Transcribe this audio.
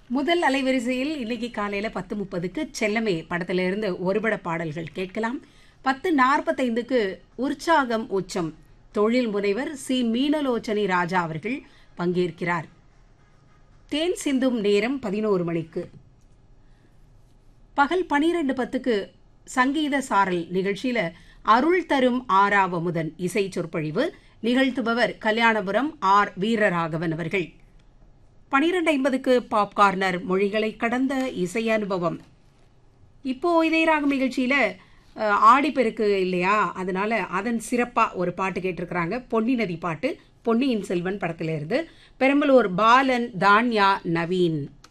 முதல் அலைவரிசையில் இன்னைக்கு காலையில பத்து முப்பதுக்கு செல்லமே படத்துல இருந்து ஒருபட பாடல்கள் கேட்கலாம் பத்து நாற்பத்தைந்துக்கு உற்சாகம் உச்சம் தொழில் முனைவர் சி மீனலோச்சனி ராஜா அவர்கள் பங்கேற்கிறார் தேன் சிந்தும் நேரம் பதினோரு மணிக்கு பகல் பனிரெண்டு பத்துக்கு சங்கீத சாரல் நிகழ்ச்சியில அருள் தரும் ஆறாவமுதன் இசை சொற்பொழிவு நிகழ்த்துபவர் கல்யாணபுரம் ஆர் வீரராகவன் அவர்கள் பனிரெண்டு ஐம்பதுக்கு பாப் கார்னர் மொழிகளை கடந்த இசை அனுபவம் இப்போ இதே ராகம் நிகழ்ச்சியில அஹ், ஆடிப்பெருக்கு இல்லையா அதனால அதன் சிறப்பா ஒரு பாட்டு கேட்டிருக்கிறாங்க பொன்னி நதி பாட்டு பொன்னியின் செல்வன் படத்துல இருந்து பெரம்பலூர் பாலன் தான்யா நவீன்